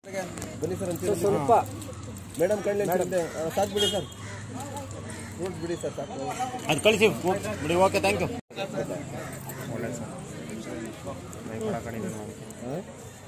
ಬನ್ನಿ ಸರ್ ಒಂಚೂರು ಸ್ವಲ್ಪ ಮೇಡಮ್ ಕಳ್ಳಿ ಸಾಕು ಬಿಡಿ ಸರ್ ಫ್ರೂಟ್ಸ್ ಬಿಡಿ ಸರ್ ಸಾಕು ಅದು ಕಳಿಸಿ ಬಿಡಿ ಓಕೆ ಥ್ಯಾಂಕ್ ಯು ಹಾಂ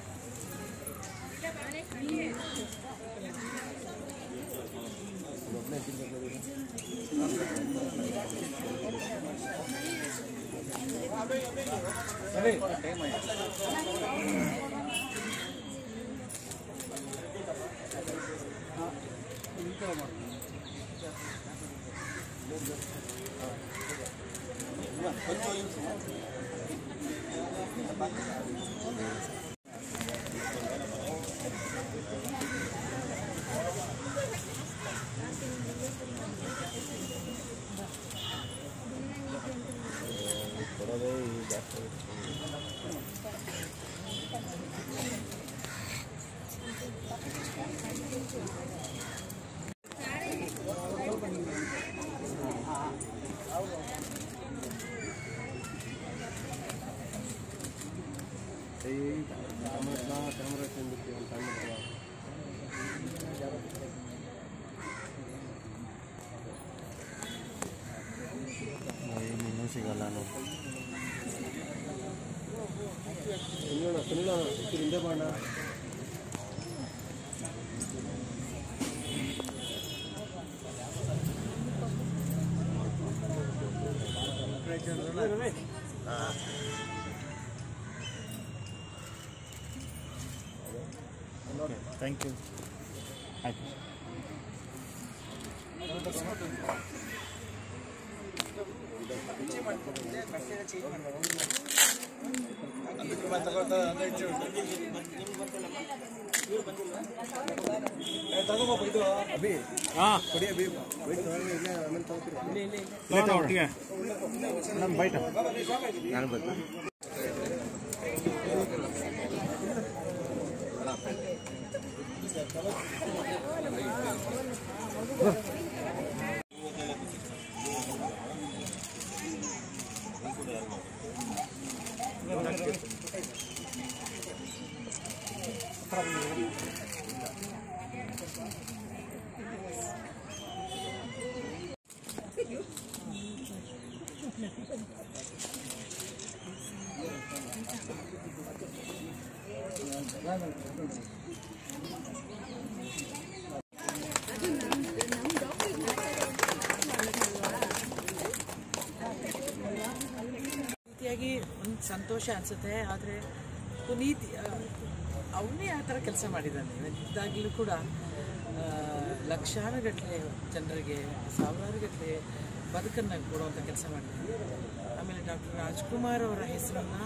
ಇನ್ನೂ ಸಿಗಲ್ಲ ನಾನು ಸುನಿಲೋಣ ಸುನಿಲೋಣ ಒಂಚೂರು ಹಿಂದೆ ಬಾಣ ಥ್ಯಾಂಕ್ ಯು ಆಯ್ತು ಅಭಿ ಹಾಂ ಕೊಡಿ ಅಭಿ ವೈಟ್ ತೊಗೊಳ್ಳಿ ಇಲ್ಲೇ ಆಮೇಲೆ ತಗೋತೀರಿ ಇಲ್ಲ ಒಟ್ಟಿಗೆ ನಮ್ಮ ಬೈಟ ನಾನು ಬರ್ತೀನಿ ರೀತಿಯಾಗಿ ಒಂದು ಸಂತೋಷ ಅನಿಸುತ್ತೆ ಆದರೆ ಪುನೀತ್ ಅವನೇ ಆ ಥರ ಕೆಲಸ ಮಾಡಿದ್ದಾನೆ ಇದ್ದಾಗಲೂ ಕೂಡ ಆ, ಲಕ್ಷಾನುಗಟ್ಟಲೆ ಜನರಿಗೆ ಸಾವಿರಾರು ಗಟ್ಟಲೆ ಬದುಕನ್ನು ಕೊಡುವಂಥ ಕೆಲಸ ಮಾಡಿದ್ದಾನೆ ಆಮೇಲೆ ಡಾಕ್ಟರ್ ರಾಜ್ಕುಮಾರ್ ಅವರ ಹೆಸರನ್ನು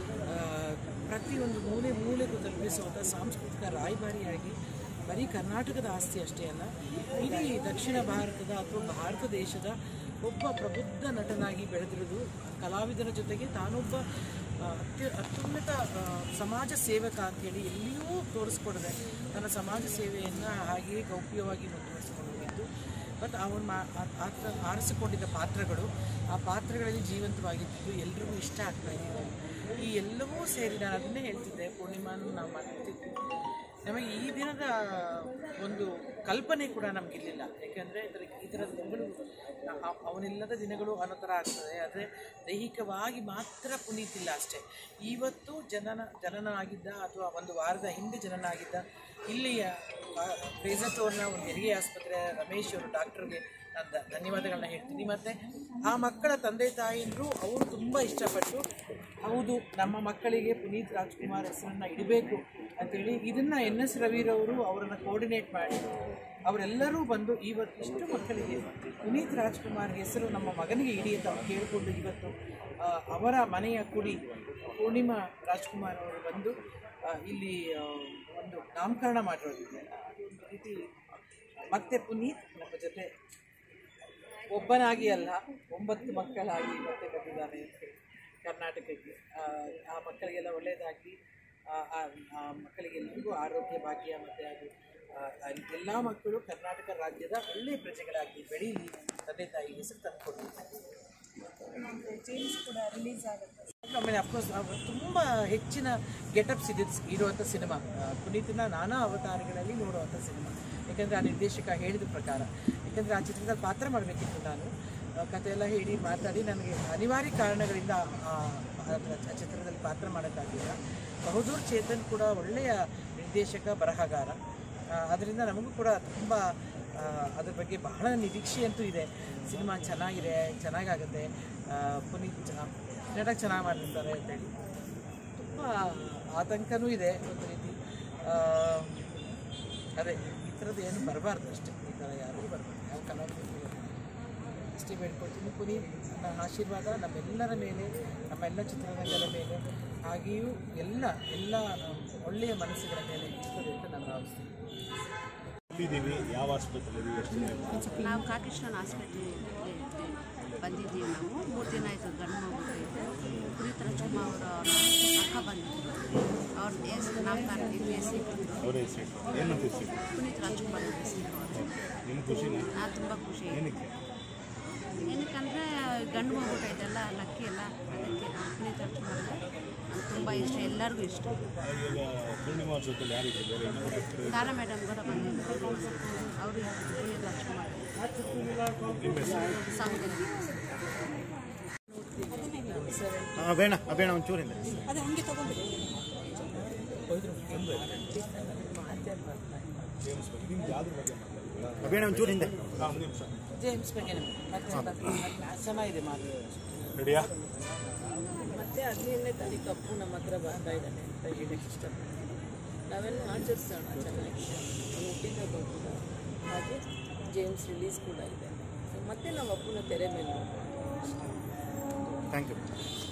ಪ್ರತಿಯೊಂದು ಮೂಲೆ ಮೂಲೆಗೂ ತಲುಪಿಸುವಂಥ ಸಾಂಸ್ಕೃತಿಕ ರಾಯಭಾರಿಯಾಗಿ ಬರೀ ಕರ್ನಾಟಕದ ಆಸ್ತಿ ಅಷ್ಟೇ ಅಲ್ಲ ಇಡೀ ದಕ್ಷಿಣ ಭಾರತದ ಅಥವಾ ಭಾರತ ದೇಶದ ಒಬ್ಬ ಪ್ರಬುದ್ಧ ನಟನಾಗಿ ಬೆಳೆದಿರೋದು ಕಲಾವಿದರ ಜೊತೆಗೆ ತಾನೊಬ್ಬ ಆ, ಅತ್ಯ ಅತ್ಯುನ್ನತ ಆ, ಸಮಾಜ ಸೇವಕ ಅಂತೇಳಿ ಎಲ್ಲಿಯೂ ತೋರಿಸ್ಕೊಡದೆ ತನ್ನ ಸಮಾಜ ಸೇವೆಯನ್ನು ಹಾಗೆಯೇ ಗೌಪ್ಯವಾಗಿ ಮುಂದುವರಿಸಿಕೊಂಡು ಹೋಗಿದ್ದು ಮತ್ತು ಅವನು ಮಾ ಆ- ಆತ ಆರಿಸಿಕೊಂಡಿದ್ದ ಪಾತ್ರಗಳು ಆ ಪಾತ್ರಗಳಲ್ಲಿ ಜೀವಂತವಾಗಿದ್ದು ಎಲ್ರಿಗೂ ಇಷ್ಟ ಆಗ್ತಾ ಇದ್ದಿದ್ದು ಈ ಎಲ್ಲವೂ ಸೇರಿ ನಾನು ಅದನ್ನೇ ಹೇಳ್ತಿದ್ದೆ ಪೂರ್ಣಿಮಾನು ನಾವು ಮಾಡ್ತಿದ್ವಿ ನಮಗೆ ಈ ದಿನದ ಒಂದು ಕಲ್ಪನೆ ಕೂಡ ನಮಗಿರಲಿಲ್ಲ ಯಾಕೆಂದರೆ ಇದರ ಈ ಥರದ ದಿನಗಳು ಅ- ಅವನಿಲ್ಲದ ದಿನಗಳು ಅನ್ನೋ ಥರ ಆಗ್ತದೆ ಆದರೆ ದೈಹಿಕವಾಗಿ ಮಾತ್ರ ಪುನೀತ್ ಇಲ್ಲ ಅಷ್ಟೇ ಇವತ್ತು ಜನನ ಜನನ ಆಗಿದ್ದ ಅಥವಾ ಒಂದು ವಾರದ ಹಿಂದೆ ಜನನ ಆಗಿದ್ದ ಇಲ್ಲಿಯ ಫೇಜತ್ತೋರ್ನ ಒಂದು ಹೆರಿಗೆ ಆಸ್ಪತ್ರೆ ರಮೇಶ್ ಅವರು ಡಾಕ್ಟರ್ಗೆ ನಾನು ಧ- ಧನ್ಯವಾದಗಳನ್ನ ಹೇಳ್ತೀನಿ ಮತ್ತು ಆ ಮಕ್ಕಳ ತಂದೆ ತಾಯಿಯರು ಅವರು ತುಂಬ ಇಷ್ಟಪಟ್ಟು ಹೌದು ನಮ್ಮ ಮಕ್ಕಳಿಗೆ ಪುನೀತ್ ರಾಜ್ಕುಮಾರ್ ಹೆಸರನ್ನು ಇಡಬೇಕು ಅಂತೇಳಿ ಇದನ್ನು ಎನ್ ಎಸ್ ರವಿರವರು ಅವರನ್ನು ಕೋರ್ಡಿನೇಟ್ ಮಾಡಿ ಅವರೆಲ್ಲರೂ ಬಂದು ಇವತ್ತು ಇಷ್ಟು ಮಕ್ಕಳಿಗೆ ಪುನೀತ್ ರಾಜ್ಕುಮಾರ್ ಹೆಸರು ನಮ್ಮ ಮಗನಿಗೆ ಇಡಿ ಅಂತ ಅವ್ರು ಕೇಳಿಕೊಂಡು ಇವತ್ತು ಆ, ಅವರ ಮನೆಯ ಕುಡಿ ಪೂರ್ಣಿಮಾ ರಾಜ್ಕುಮಾರ್ ಅವರು ಬಂದು ಆ, ಇಲ್ಲಿ ಆ, ಒಂದು ನಾಮಕರಣ ಮಾಡಿರೋದಿದೆ ಅದು ಒಂದು ರೀತಿ ಮತ್ತೆ ಪುನೀತ್ ನಮ್ಮ ಜೊತೆ ಒಬ್ಬನಾಗಿ ಅಲ್ಲ ಒಂಬತ್ತು ಮಕ್ಕಳಾಗಿ ಮತ್ತೆ ಬಂದಿದ್ದಾನೆ ಅಂತ ಹೇಳಿ ಕರ್ನಾಟಕಕ್ಕೆ ಆ, ಆ ಮಕ್ಕಳಿಗೆಲ್ಲ ಒಳ್ಳೆಯದಾಗಿ ಆ ಆ- ಆ ಮಕ್ಕಳಿಗೆಲ್ಲರಿಗೂ ಆರೋಗ್ಯ ಭಾಗ್ಯ ಮತ್ತು ಅದು ಎಲ್ಲ ಮಕ್ಕಳು ಕರ್ನಾಟಕ ರಾಜ್ಯದ ಒಳ್ಳೆಯ ಪ್ರಜೆಗಳಾಗಿ ಬೆಳೀಲಿ ತಂದೆ ತಾಯಿ ಹೆಸರು ತಂದುಕೊಡ್ಬೇಕು ನಮ್ಮದು ಜೇಮ್ಸ್ ಕೂಡ ರಿಲೀಸ್ ಆಗುತ್ತೆ ಆಮೇಲೆ ಅಫ್ಕೋರ್ಸ್ ತುಂಬ ಹೆಚ್ಚಿನ ಗೆಟಪ್ಸ್ ಇದೆ ಇರುವಂಥ ಸಿನಿಮಾ ಪುನೀತ್ನ ನಾನಾ ಅವತಾರಗಳಲ್ಲಿ ನೋಡುವಂಥ ಸಿನಿಮಾ ಯಾಕಂದರೆ ಆ ನಿರ್ದೇಶಕ ಹೇಳಿದ ಪ್ರಕಾರ ಯಾಕಂದರೆ ಆ ಚಿತ್ರದಲ್ಲಿ ಪಾತ್ರ ಮಾಡಬೇಕಿತ್ತು ನಾನು ಆ, ಕತೆ ಎಲ್ಲ ಹೇಳಿ ಮಾತಾಡಿ ನನಗೆ ಅನಿವಾರ್ಯ ಕಾರಣಗಳಿಂದ ಆ ಆ ಚಿತ್ರದಲ್ಲಿ ಪಾತ್ರ ಮಾಡೋಕ್ಕಾಗಲಿಲ್ಲ ಬಹುದೂರ್ ಚೇತನ್ ಕೂಡ ಒಳ್ಳೆಯ ನಿರ್ದೇಶಕ ಬರಹಗಾರ ಅದರಿಂದ ನಮಗೂ ಕೂಡ ತುಂಬ ಅದ್ರ ಬಗ್ಗೆ ಬಹಳ ನಿರೀಕ್ಷೆ ಅಂತೂ ಇದೆ ಸಿನಿಮಾ ಚೆನ್ನಾಗಿದೆ ಚೆನ್ನಾಗಾಗುತ್ತೆ ಆ, ಪುನೀತ್ ಚ- ನಟ ಚೆನ್ನಾಗಿ ಮಾಡಿರ್ತಾರೆ ಅಂತೇಳಿ ತುಂಬ ಆತಂಕನೂ ಇದೆ ಒಂದು ರೀತಿ ಆ, ಅದೇ ಈ ಥರದ್ದು ಏನು ಬರಬಾರ್ದು ಅಷ್ಟೇ ಈ ಥರ ಯಾರಿಗೂ ಬರಬಾರ್ದು ಯಾವ ಕಲಾವಿದರಿಗೂ ಬರಬಾರ್ದು ಅಷ್ಟೇ ಬೇಡ್ಕೊಳ್ತೀನಿ ಪುನೀತ್ ನನ್ನ ಆಶೀರ್ವಾದ ನಮ್ಮೆಲ್ಲರ ಮೇಲೆ ನಮ್ಮೆಲ್ಲ ಚಿತ್ರರಂಗದ ಮೇಲೆ ಹಾಗೆಯೂ ಎಲ್ಲ ಎಲ್ಲ ಒಳ್ಳೆಯ ಮನಸ್ಸುಗಳ ಮೇಲೆ ಇರ್ತದೆ ಅಂತ ನಾನು ಭಾವಿಸ್ತೀನಿ ಎಲ್ಲಿದ್ದೀವಿ ಯಾವ ಆಸ್ಪತ್ರೆ ಎಷ್ಟು ಜನ ನಾವು ಕಾಕೇಶ್ವರ ಆಸ್ಪತ್ರೆ ಬಂದಿದ್ದೀವಿ ನಾವು ಮೂರು ದಿನ ಆಯಿತು ಗಂಡು ಮಗು ಇದೆ ಪುನೀತ್ ರಾಜ್ಕುಮಾರ್ ಅವರ ಅಕ್ಕ ಬಂದಿದ್ರು ಅವ್ರ ಹೆಸರು ನಾಮಕರಣ ಇದು ಹೆಸರು ಅವರ ಹೆಸರು ಏನಂತ ಹೆಸರು ಪುನೀತ್ ರಾಜ್ಕುಮಾರ್ ಅವ್ರ ಹೆಸರು ಅವರು ನಿಮ್ಮ ಖುಷಿನ ನಾನು ತುಂಬ ಖುಷಿ ಏನಕ್ಕೆ ಏನಕ್ಕಂದರೆ ಗಂಡು ಮಗು ಇದೆಲ್ಲ ಲಕ್ಕಿ ಎಲ್ಲ ಅದಕ್ಕೆ ನಾವು ಪುನೀತ್ ರಾಜ್ಕುಮಾರ್ ನಂಗೆ ತುಂಬ ಇಷ್ಟ ಎಲ್ಲರಿಗೂ ಇಷ್ಟ ಈಗ ಪೂರ್ಣಿಮಾ ಜೊತೆಲಿ ಯಾರಿದ್ರು ಬೇರೆ ಇನ್ನೊಬ್ಬರು ಡಾಕ್ಟರ್ ತಾರಾ ಮೇಡಮ್ ಕೂಡ ಬಂದಿದ್ರು ಅವರು ಪುನೀತ್ ರಾಜ್ಕುಮಾರ್ ನಿಮ್ಮ ಹೆಸರು ಸಹೋದರಿ ಬೇಡ ಬೇಡ ಒಂಚೂರಿಂದ ಬೇಡ ಒಂಚೂರು ಹಿಂದೆ ಜೇಮ್ಸ್ ಬಗ್ಗೆ ಮತ್ತೆ ಮತ್ತೆ ಚೆನ್ನಾಗಿದೆ ಮಾತು ರೆಡಿಯಾ ಮತ್ತೆ ಹದಿನೇಳನೇ ತಾರೀಕು ಅಪ್ಪು ನಮ್ಮ ಹತ್ರ ಬರ್ತಾ ಇದ್ದಾನೆ ಅಂತ ಹೇಳಕ್ಕೆ ಇಷ್ಟಪಡ್ತೀನಿ ನಾವೆಲ್ಲ ಆಚರಿಸೋಣ ಚೆನ್ನಾಗಿ ಅವ್ನು ಹುಟ್ಟಿದ ಬರ್ತಿದ್ದ ಹಾಗೆ ಜೇಮ್ಸ್ ರಿಲೀಸ್ ಕೂಡ ಇದೆ So ಮತ್ತೆ ನಾವು ಅಪ್ಪನ ತೆರೆ ಮೇಲೆ ನೋಡ್ಬೋದು ಥ್ಯಾಂಕ್ ಯು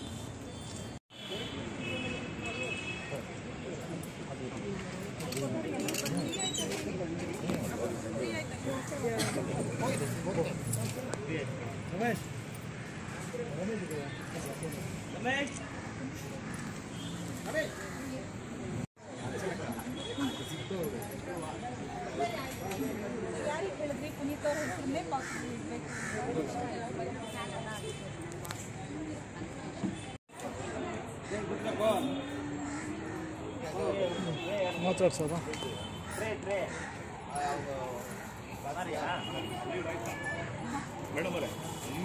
ಮಾತಾಡ್ಸೋದು ಮೇಡಮ್ ಅವರೇ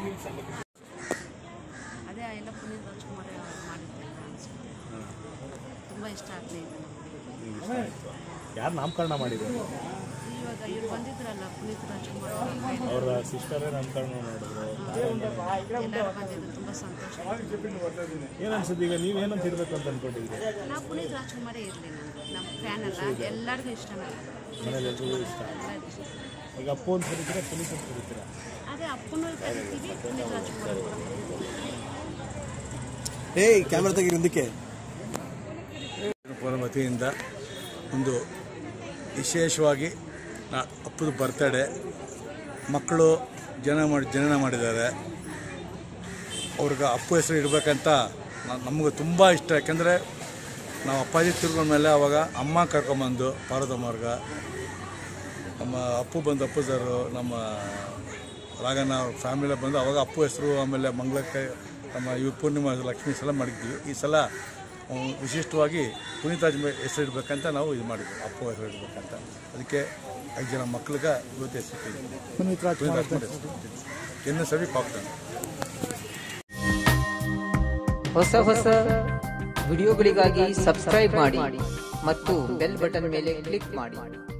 ಅದೇ ಎಲ್ಲ ಪುನೀತ್ ರಾಜ್ಕುಮಾರ್ ಅವರು ಮಾಡಿದ್ದಾರೆ ಅನಿಸುತ್ತೆ ತುಂಬ ಇಷ್ಟ ಆಗ್ತಾಯಿದೆ ನಮಗೆ ಯಾರು ನಾಮಕರಣ ಮಾಡಿದ್ದಾರೆ ಇವಾಗ ಇವ್ರು ಬಂದಿದ್ರಲ್ಲ ಪುನೀತ್ ರಾಜ್ಕುಮಾರ್ ಅವರು ಅವರ ಸಿಸ್ಟರೇ ನಾಮಕರಣ ಮಾಡಿದ್ರು ಎಲ್ಲರೂ ಬಂದಿದ್ದು ತುಂಬ ಸಂತೋಷ ಆಯ್ತು. ಏನು ಅನ್ಸುತ್ತೆ ಈಗ ನೀವು ಏನಂತ ಇರ್ಬೇಕು ಅಂತ ಅನ್ಕೊಂಡಿದ್ದೀರಿ ನಾವು ಪುನೀತ್ ರಾಜ್ಕುಮಾರೇ ಇರಲಿ ನಮಗೆ ನಮ್ಮ ಫ್ಯಾನ್ ಅಲ್ಲ ಎಲ್ಲರಿಗೂ ಇಷ್ಟ ನಮಗೆ ಮನೇಲಿ ಎಲ್ರಿಗೂ ಇಷ್ಟ ಎಲ್ಲರಿಗೂ ಇಷ್ಟ ಈಗ ಅಪ್ಪು ಅಂತ ಕರಿತೀರಾ ಪುನೀತ್ ಅಂತ ಕರಿತೀರಾ ಅದೇ ಅಪ್ಪನೂ ಕರಿತೀವಿ ಪುನೀತ್ ರಾಜ್ಕುಮಾರ್ ಕೂಡ ಕರಿತೀವಿ ಏಯ್ ಕ್ಯಾಮ್ರಾ ತೆಗೀರಿ ಮುಂದಕ್ಕೆ ಪರ ವತಿಯಿಂದ ಒಂದು ವಿಶೇಷವಾಗಿ ನಾ ಅಪ್ಪದ ಬರ್ತಡೇ ಮಕ್ಕಳು ಜನ ಮಾಡಿ ಜನನ ಮಾಡಿದ್ದಾರೆ ಅವ್ರಿಗೆ ಅಪ್ಪು ಹೆಸರು ಇಡಬೇಕಂತ ನಮಗೆ ತುಂಬ ಇಷ್ಟ ಯಾಕೆಂದರೆ ನಾವು ಅಪ್ಪಾಜಿ ತಿರ್ಕೊಂಡ್ಮೇಲೆ ಅವಾಗ ಅಮ್ಮ ಕರ್ಕೊಂಬಂದು ಪಾರ್ವತಮ್ಮವ್ರಿಗೆ ನಮ್ಮ ಅಪ್ಪು ಬಂದು ಅಪ್ಪು ಸರ್ ನಮ್ಮ ರಾಗಣ್ಣ ಅವ್ರ ಫ್ಯಾಮಿಲಿ ಬಂದು ಅವಾಗ ಅಪ್ಪು ಹೆಸರು ಆಮೇಲೆ ಮಂಗಳಕ್ಕೆ ನಮ್ಮ ಇವ್ ಪೂರ್ಣಿಮಾ ಲಕ್ಷ್ಮೀ ಸಲ ಮಾಡಿದ್ವಿ ಈ ಸಲ ಅವ್ನು ವಿಶಿಷ್ಟವಾಗಿ ಪುನೀತ್ ರಾಜ್ ಹೆಸರು ಇಡಬೇಕಂತ ನಾವು ಇದು ಮಾಡಿದ್ವಿ ಅಪ್ಪು ಹೆಸರು ಇಡಬೇಕಂತ ಅದಕ್ಕೆ ಐದು ಜನ ಮಕ್ಳಿಗೆ ಇವತ್ತು ಹೆಸರು ಇಟ್ಟಿದ್ವಿ. ಪುನೀತ್ ರಾಜ್ಕುಮಾರ್ ಹೆಸರು ಎನ್ನು ಸವಿ ಪಾಕ್ತಾನೆ ಹೊಸ ಹೊಸ ವಿಡಿಯೋಗಳಿಗಾಗಿ ಸಬ್ಸ್ಕ್ರೈಬ್ ಮಾಡಿ ಮತ್ತು ಬೆಲ್ ಬಟನ್ ಮೇಲೆ ಕ್ಲಿಕ್ ಮಾಡಿ